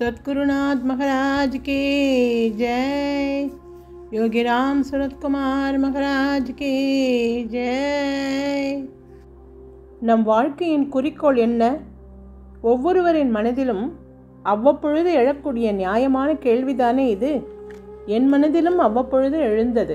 सतगुरुनाथ महाराज की जय योगीराम सूरत कुमार महाराज की ஜெய் நம் வாழ்க்கையின் குறிக்கோள் என்ன ஒவ்வொருவரின் மனதிலும் அவ்வப்பொழுது எழக்கூடிய நியாயமான கேள்விதானே இது என் மனதிலும் அவ்வப்பொழுது எழுந்தது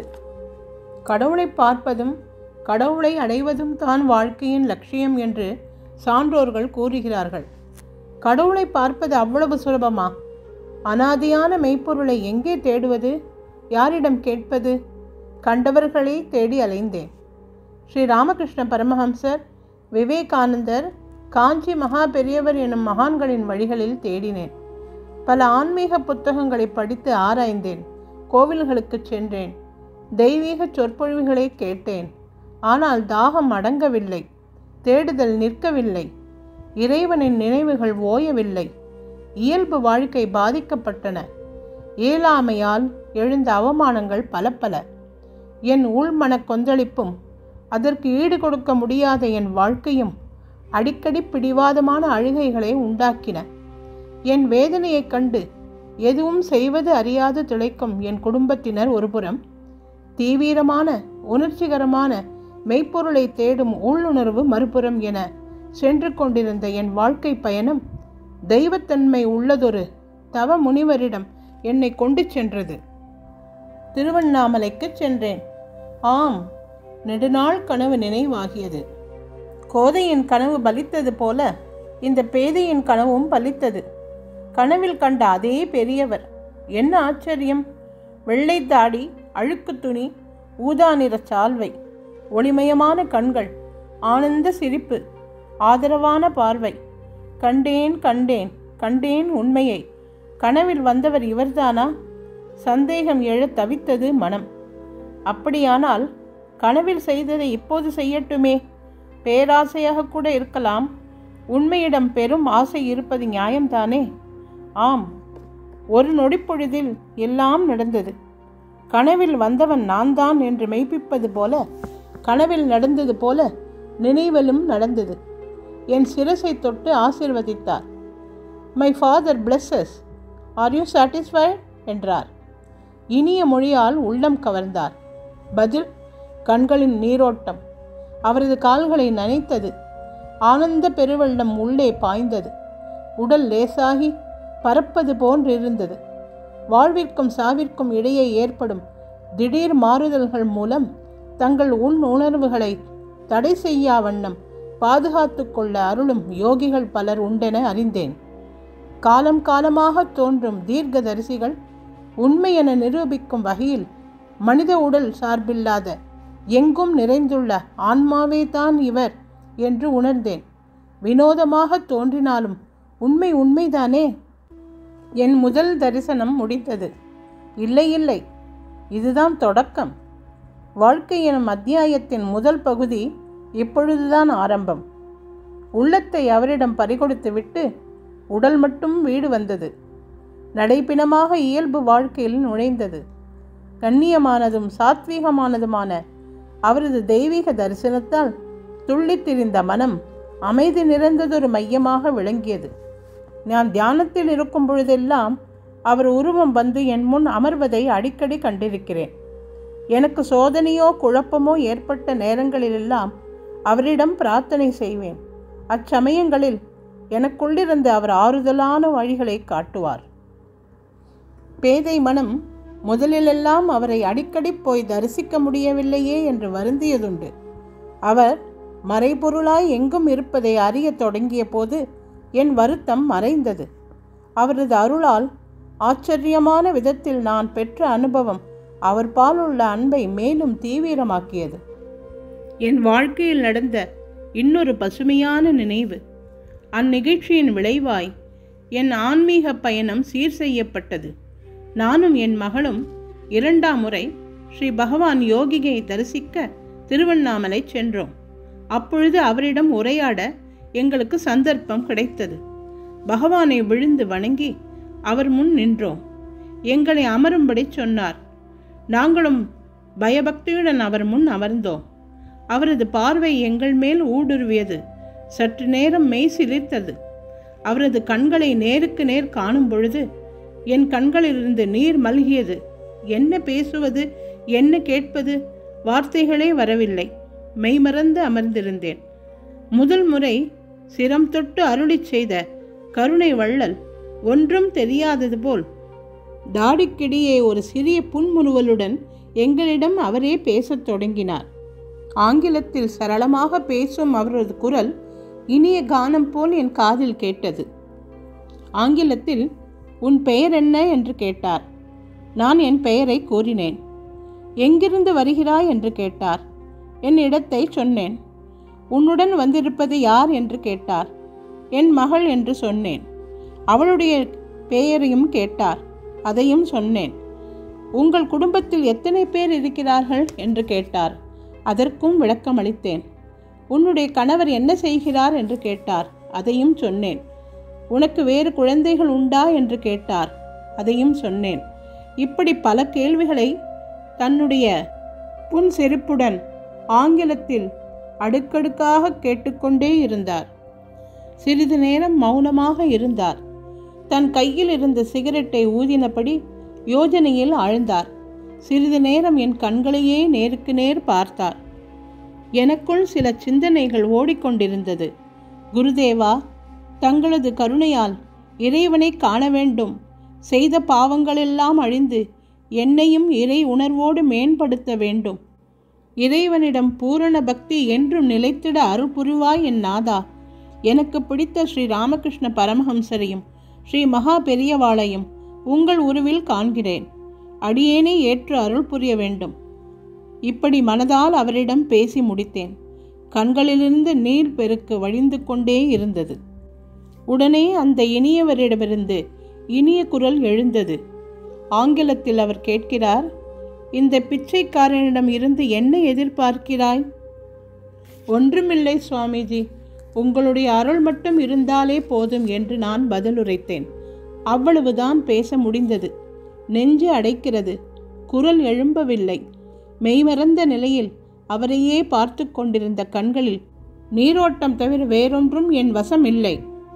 கடவுளை பார்ப்பதும் கடவுளை அடைவதும் தான் வாழ்க்கையின் லட்சியம் என்று சான்றோர்கள் கூறுகிறார்கள் கடவுளை பார்ப்பது அவ்வளவு சுலபமா அனாதியான மெய்ப்பொருளை எங்கே தேடுவது யாரிடம் கேட்பது கண்டவர்களே தேடி அலைந்தேன் ஸ்ரீ ராமகிருஷ்ண பரமஹம்சர் விவேகானந்தர் காஞ்சி மகா பெரியவர் எனும் மகான்களின் வழிகளில் தேடினேன் பல ஆன்மீக புத்தகங்களை படித்து ஆராய்ந்தேன் கோவில்களுக்கு சென்றேன் தெய்வீக சொற்பொழிவுகளை கேட்டேன் ஆனால் தாகம் அடங்கவில்லை தேடுதல் நிற்கவில்லை இறைவனின் நினைவுகள் ஓயவில்லை இயல்பு வாழ்க்கை பாதிக்கப்பட்டன இயலாமையால் எழுந்த அவமானங்கள் பல பல என் உள்மன கொந்தளிப்பும் அதற்கு ஈடு கொடுக்க முடியாத என் வாழ்க்கையும் அடிக்கடி பிடிவாதமான அழுகைகளை உண்டாக்கின என் வேதனையைக் கண்டு எதுவும் செய்வது அறியாது திளைக்கும் என் குடும்பத்தினர் ஒருபுறம் தீவிரமான உணர்ச்சிகரமான மெய்ப்பொருளை தேடும் உள்ளுணர்வு மறுபுறம் என சென்று கொண்டிருந்த என் வாழ்க்கை பயணம் தெய்வத்தன்மை உள்ளதொரு தவ முனிவரிடம் என்னை கொண்டு சென்றது திருவண்ணாமலைக்கு சென்றேன் ஆம் நெடுநாள் கனவு நினைவாகியது கோதையின் கனவு பலித்தது போல இந்த பேதையின் கனவும் பலித்தது கனவில் கண்ட அதே பெரியவர் என்ன ஆச்சரியம் வெள்ளை தாடி அழுக்கு துணி ஊதா நிற சால்வை ஒளிமயமான கண்கள் ஆனந்த சிரிப்பு ஆதரவான பார்வை கண்டேன் கண்டேன் கண்டேன் உண்மையை கனவில் வந்தவர் இவர்தானா சந்தேகம் எழ தவித்தது மனம் அப்படியானால் கனவில் செய்ததை இப்போது செய்யட்டுமே பேராசையாக கூட இருக்கலாம் உண்மையிடம் பெரும் ஆசை இருப்பது நியாயம்தானே ஆம் ஒரு நொடிப்பொழுதில் எல்லாம் நடந்தது கனவில் வந்தவன் நான் தான் என்று மெய்ப்பிப்பது போல கனவில் நடந்தது போல நினைவிலும் நடந்தது என் சிரசை தொட்டு ஆசிர்வதித்தார் my father blesses are you satisfied என்றார் இனிய மொழியால் உள்ளம் கவர்ந்தார் பதில் கண்களின் நீரோட்டம் அவரது கால்களை நனைத்தது ஆனந்த பெருவெள்ளம் உள்ளே பாய்ந்தது உடல் லேசாகி பறப்பது போன்றிருந்தது வாழ்விற்கும் சாவிற்கும் இடையே ஏற்படும் திடீர் மாறுதல்கள் மூலம் தங்கள் உள் உணர்வுகளை தடை செய்யா வண்ணம் பாதுகாத்து கொள்ள அருளும் யோகிகள் பலர் உண்டென அறிந்தேன் காலம் காலமாக தோன்றும் தீர்க்கதரிசிகள் உண்மை என நிரூபிக்கும் வகையில் மனித உடல் சார்பில்லாத எங்கும் நிறைந்துள்ள ஆன்மாவே தான் இவர் என்று உணர்ந்தேன் வினோதமாக தோன்றினாலும் உண்மை உண்மைதானே என் முதல் தரிசனம் முடிந்தது இல்லை இல்லை இதுதான் தொடக்கம் வாழ்க்கை எனும் அத்தியாயத்தின் முதல் பகுதி இப்பொழுதுதான் ஆரம்பம் உள்ளத்தை அவரிடம் பறிகொடுத்துவிட்டு உடல் மட்டும் வீடு வந்தது நடைப்பிணமாக இயல்பு வாழ்க்கையில் நுழைந்தது கண்ணியமானதும் சாத்வீகமானதுமான அவரது தெய்வீக தரிசனத்தால் துள்ளித் திரிந்த மனம் அமைதி நிறைந்ததொரு மையமாக விளங்கியது நான் தியானத்தில் இருக்கும் பொழுதெல்லாம் அவர் உருவம் வந்து என் முன் அமர்வதை அடிக்கடி கண்டிருக்கிறேன் எனக்கு சோதனையோ குழப்பமோ ஏற்பட்ட நேரங்களிலெல்லாம் அவரிடம் பிரார்த்தனை செய்வேன் அச்சமயங்களில் எனக்குள்ளிருந்த அவர் ஆறுதலான வழிகளை காட்டுவார் பேதை மனம் முதலிலெல்லாம் அவரை அடிக்கடி போய் தரிசிக்க முடியவில்லையே என்று வருந்தியதுண்டு அவர் மறைபொருளாய் எங்கும் இருப்பதை அறியத் தொடங்கிய போது என் வருத்தம் மறைந்தது அவரது அருளால் ஆச்சரியமான விதத்தில் நான் பெற்ற அனுபவம் அவர் பாலுள்ள அன்பை மேலும் தீவிரமாக்கியது என் வாழ்க்கையில் நடந்த இன்னொரு பசுமையான நினைவு அந்நிகழ்ச்சியின் விளைவாய் என் ஆன்மீக பயணம் சீர் செய்யப்பட்டது நானும் என் மகளும் இரண்டாம் முறை ஸ்ரீ பகவான் யோகியை தரிசிக்க திருவண்ணாமலை சென்றோம் அப்பொழுது அவரிடம் உரையாட எங்களுக்கு சந்தர்ப்பம் கிடைத்தது பகவானை விழுந்து வணங்கி அவர் முன் நின்றோம் எங்களை அமரும்படி சொன்னார் நாங்களும் பயபக்தியுடன் அவர் முன் அமர்ந்தோம் அவரது பார்வை எங்கள் மேல் ஊடுருவியது சற்று நேரம் மெய் சிலிர்த்தது அவரது கண்களை நேருக்கு நேர் காணும் பொழுது என் கண்களிலிருந்து நீர் மல்கியது என்ன பேசுவது என்ன கேட்பது வார்த்தைகளே வரவில்லை மெய்மறந்து அமர்ந்திருந்தேன் முதல் முறை சிரம் தொட்டு அருளிச் செய்த கருணை வள்ளல் ஒன்றும் தெரியாதது போல் தாடிக்கிடையே ஒரு சிறிய புன்முறுவலுடன் எங்களிடம் அவரே பேசத் தொடங்கினார் ஆங்கிலத்தில் சரளமாக பேசும் அவரது குரல் இனிய கானம் போல் என் காதில் கேட்டது ஆங்கிலத்தில் உன் பெயர் என்ன என்று கேட்டார் நான் என் பெயரை கூறினேன் எங்கிருந்து வருகிறாய் என்று கேட்டார் என் இடத்தை சொன்னேன் உன்னுடன் வந்திருப்பது யார் என்று கேட்டார் என் மகள் என்று சொன்னேன் அவளுடைய பெயரையும் கேட்டார் அதையும் சொன்னேன் உங்கள் குடும்பத்தில் எத்தனை பேர் இருக்கிறார்கள் என்று கேட்டார் அதற்கும் விளக்கம் அளித்தேன் உன்னுடைய கணவர் என்ன செய்கிறார் என்று கேட்டார் அதையும் சொன்னேன் உனக்கு வேறு குழந்தைகள் உண்டா என்று கேட்டார் அதையும் சொன்னேன் இப்படி பல கேள்விகளை தன்னுடைய புன் செருப்புடன் ஆங்கிலத்தில் அடுக்கடுக்காக கேட்டுக்கொண்டே இருந்தார் சிறிது நேரம் மௌனமாக இருந்தார் தன் கையில் இருந்த சிகரெட்டை ஊதினபடி யோஜனையில் ஆழ்ந்தார் சிறிது நேரம் என் கண்களையே நேருக்கு நேர் பார்த்தார் எனக்குள் சில சிந்தனைகள் ஓடிக்கொண்டிருந்தது குருதேவா தங்களது கருணையால் இறைவனை காண வேண்டும் செய்த பாவங்களெல்லாம் அழிந்து என்னையும் இறை உணர்வோடு மேம்படுத்த வேண்டும் இறைவனிடம் பூரண பக்தி என்றும் நிலைத்திட அருள் புரிவாய் என் நாதா எனக்கு பிடித்த ஸ்ரீ ராமகிருஷ்ண பரமஹம்சரையும் ஸ்ரீ மகா பெரியவாளையும் உங்கள் உருவில் காண்கிறேன் அடியேனை ஏற்று அருள் புரிய வேண்டும் இப்படி மனதால் அவரிடம் பேசி முடித்தேன் கண்களிலிருந்து நீர் பெருக்கு வழிந்து கொண்டே இருந்தது உடனே அந்த இனியவரிடமிருந்து இனிய குரல் எழுந்தது ஆங்கிலத்தில் அவர் கேட்கிறார் இந்த பிச்சைக்காரனிடம் இருந்து என்ன எதிர்பார்க்கிறாய் ஒன்றுமில்லை சுவாமிஜி உங்களுடைய அருள் மட்டும் இருந்தாலே போதும் என்று நான் பதிலுரைத்தேன் அவ்வளவுதான் பேச முடிந்தது நெஞ்சு அடைக்கிறது குரல் எழும்பவில்லை மெய்மறந்த நிலையில் அவரையே பார்த்து கொண்டிருந்த கண்களில் நீரோட்டம் தவிர வேறொன்றும் என் வசம் இல்லை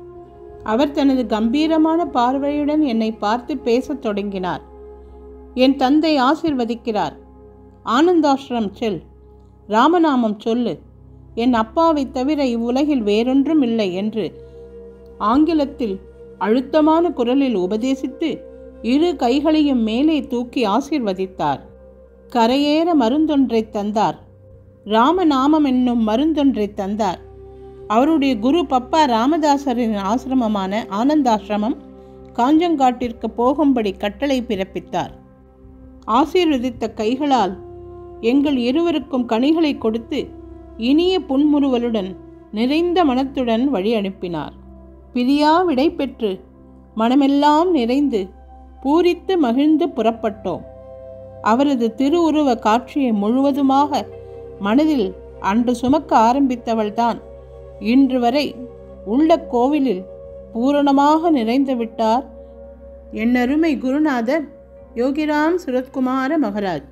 அவர் தனது கம்பீரமான பார்வையுடன் என்னை பார்த்து பேசத் தொடங்கினார் என் தந்தை ஆசிர்வதிக்கிறார் ஆனந்தாசிரம் செல் ராமநாமம் சொல்லு என் அப்பாவை தவிர இவ்வுலகில் வேறொன்றும் இல்லை என்று ஆங்கிலத்தில் அழுத்தமான குரலில் உபதேசித்து இரு கைகளையும் மேலே தூக்கி ஆசிர்வதித்தார் கரையேற மருந்தொன்றை தந்தார் ராமநாமம் என்னும் மருந்தொன்றை தந்தார் அவருடைய குரு பப்பா ராமதாசரின் ஆசிரமமான ஆனந்தாசிரமம் காஞ்சங்காட்டிற்கு போகும்படி கட்டளை பிறப்பித்தார் ஆசீர்வதித்த கைகளால் எங்கள் இருவருக்கும் கனிகளை கொடுத்து இனிய புன்முறுவலுடன் நிறைந்த மனத்துடன் வழி அனுப்பினார் பிரியா விடை பெற்று மனமெல்லாம் நிறைந்து பூரித்து மகிழ்ந்து புறப்பட்டோம் அவரது திருவுருவ காட்சியை முழுவதுமாக மனதில் அன்று சுமக்க ஆரம்பித்தவள்தான் இன்று வரை உள்ள கோவிலில் பூரணமாக நிறைந்து விட்டார் என்னருமை குருநாதர் யோகிராம் சுரத்குமார மகராஜ்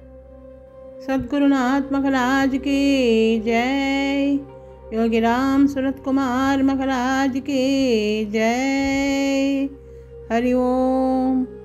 சத்குருநாத் மகராஜ் கி ஜெய் யோகிராம் சுரத்குமார் மகராஜ் கி ஜெய் ஹரி ஓம்